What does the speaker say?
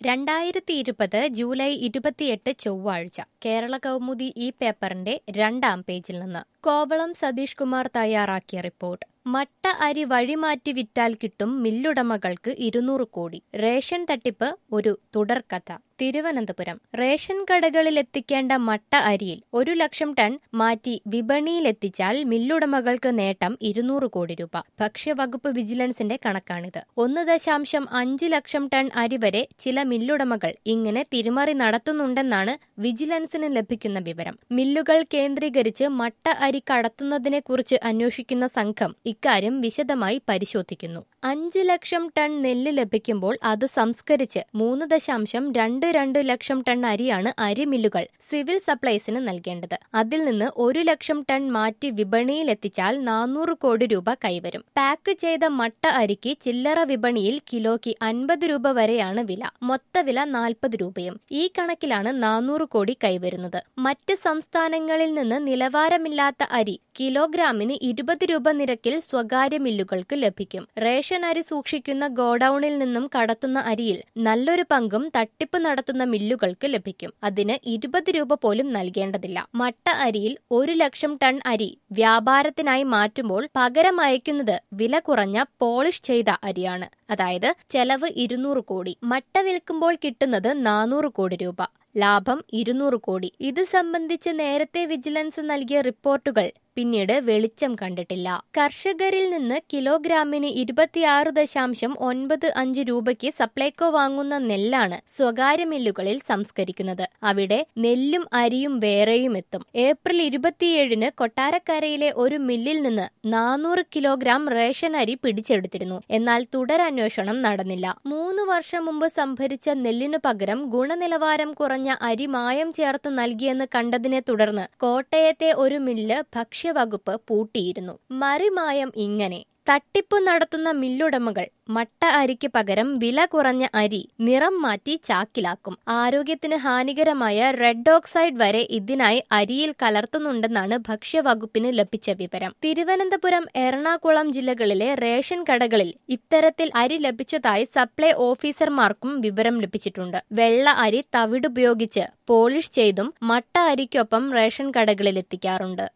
രണ്ടായിരത്തി ഇരുപത് ജൂലൈ ഇരുപത്തിയെട്ട് ചൊവ്വാഴ്ച കേരള കൗമുദി ഈ പേപ്പറിന്റെ രണ്ടാം പേജിൽ നിന്ന് കോവളം സതീഷ് കുമാർ തയ്യാറാക്കിയ റിപ്പോർട്ട് മട്ട അരി വഴിമാറ്റി വിറ്റാൽ കിട്ടും മില്ലുടമകൾക്ക് ഇരുന്നൂറ് കോടി റേഷൻ തട്ടിപ്പ് ഒരു തുടർക്കഥ തിരുവനന്തപുരം റേഷൻ കടകളിൽ എത്തിക്കേണ്ട മട്ട അരിയിൽ ഒരു ലക്ഷം ടൺ മാറ്റി വിപണിയിലെത്തിച്ചാൽ മില്ലുടമകൾക്ക് നേട്ടം ഇരുന്നൂറ് കോടി രൂപ ഭക്ഷ്യവകുപ്പ് വിജിലൻസിന്റെ കണക്കാണിത് ഒന്ന് ദശാംശം അഞ്ച് ലക്ഷം ടൺ അരി വരെ ചില മില്ലുടമകൾ ഇങ്ങനെ തിരിമറി നടത്തുന്നുണ്ടെന്നാണ് വിജിലൻസിന് ലഭിക്കുന്ന വിവരം മില്ലുകൾ കേന്ദ്രീകരിച്ച് മട്ട അരി കടത്തുന്നതിനെക്കുറിച്ച് അന്വേഷിക്കുന്ന സംഘം ഇക്കാര്യം വിശദമായി പരിശോധിക്കുന്നു അഞ്ച് ലക്ഷം ടൺ നെല്ല് ലഭിക്കുമ്പോൾ അത് സംസ്കരിച്ച് മൂന്ന് ദശാംശം രണ്ട് രണ്ട് ലക്ഷം ടൺ അരിയാണ് അരിമില്ലുകൾ സിവിൽ സപ്ലൈസിന് നൽകേണ്ടത് അതിൽ നിന്ന് ഒരു ലക്ഷം ടൺ മാറ്റി വിപണിയിൽ എത്തിച്ചാൽ നാനൂറ് കോടി രൂപ കൈവരും പാക്ക് ചെയ്ത മട്ട അരിക്ക് ചില്ലറ വിപണിയിൽ കിലോയ്ക്ക് അൻപത് രൂപ വരെയാണ് വില മൊത്തവില നാൽപ്പത് രൂപയും ഈ കണക്കിലാണ് നാനൂറ് കോടി കൈവരുന്നത് മറ്റ് സംസ്ഥാനങ്ങളിൽ നിന്ന് നിലവാരമില്ലാത്ത അരി കിലോഗ്രാമിന് ഇരുപത് രൂപ നിരക്കിൽ സ്വകാര്യ മില്ലുകൾക്ക് ലഭിക്കും റേഷൻ അരി സൂക്ഷിക്കുന്ന ഗോഡൌണിൽ നിന്നും കടത്തുന്ന അരിയിൽ നല്ലൊരു പങ്കും തട്ടിപ്പ് നടത്തുന്ന മില്ലുകൾക്ക് ലഭിക്കും അതിന് ഇരുപത് രൂപ പോലും നൽകേണ്ടതില്ല മട്ട അരിയിൽ ഒരു ലക്ഷം ടൺ അരി വ്യാപാരത്തിനായി മാറ്റുമ്പോൾ പകരം അയക്കുന്നത് വില കുറഞ്ഞ പോളിഷ് ചെയ്ത അരിയാണ് അതായത് ചെലവ് ഇരുന്നൂറ് കോടി മട്ട വിൽക്കുമ്പോൾ കിട്ടുന്നത് നാനൂറ് കോടി രൂപ ലാഭം ഇരുന്നൂറ് കോടി ഇത് സംബന്ധിച്ച് നേരത്തെ വിജിലൻസ് നൽകിയ റിപ്പോർട്ടുകൾ പിന്നീട് വെളിച്ചം കണ്ടിട്ടില്ല കർഷകരിൽ നിന്ന് കിലോഗ്രാമിന് ഇരുപത്തിയാറ് ദശാംശം ഒൻപത് അഞ്ച് രൂപയ്ക്ക് സപ്ലൈകോ വാങ്ങുന്ന നെല്ലാണ് സ്വകാര്യ മില്ലുകളിൽ സംസ്കരിക്കുന്നത് അവിടെ നെല്ലും അരിയും വേറെയും എത്തും ഏപ്രിൽ ഇരുപത്തിയേഴിന് കൊട്ടാരക്കരയിലെ ഒരു മില്ലിൽ നിന്ന് നാനൂറ് കിലോഗ്രാം റേഷൻ അരി പിടിച്ചെടുത്തിരുന്നു എന്നാൽ തുടരന്വേഷണം നടന്നില്ല മൂന്ന് വർഷം മുമ്പ് സംഭരിച്ച നെല്ലിനു പകരം ഗുണനിലവാരം കുറഞ്ഞ അരി മായം ചേർത്ത് നൽകിയെന്ന് കണ്ടതിനെ തുടർന്ന് കോട്ടയത്തെ ഒരു മില്ല് ഭക്ഷ്യവകുപ്പ് പൂട്ടിയിരുന്നു മറിമായം ഇങ്ങനെ തട്ടിപ്പ് നടത്തുന്ന മില്ലുടമകൾ മട്ട അരിക്ക് പകരം വില കുറഞ്ഞ അരി നിറം മാറ്റി ചാക്കിലാക്കും ആരോഗ്യത്തിന് ഹാനികരമായ റെഡ് ഓക്സൈഡ് വരെ ഇതിനായി അരിയിൽ കലർത്തുന്നുണ്ടെന്നാണ് ഭക്ഷ്യവകുപ്പിന് ലഭിച്ച വിവരം തിരുവനന്തപുരം എറണാകുളം ജില്ലകളിലെ റേഷൻ കടകളിൽ ഇത്തരത്തിൽ അരി ലഭിച്ചതായി സപ്ലൈ ഓഫീസർമാർക്കും വിവരം ലഭിച്ചിട്ടുണ്ട് വെള്ള അരി തവിടുപയോഗിച്ച് പോളിഷ് ചെയ്തും മട്ട അരിക്കൊപ്പം റേഷൻ കടകളിൽ എത്തിക്കാറുണ്ട്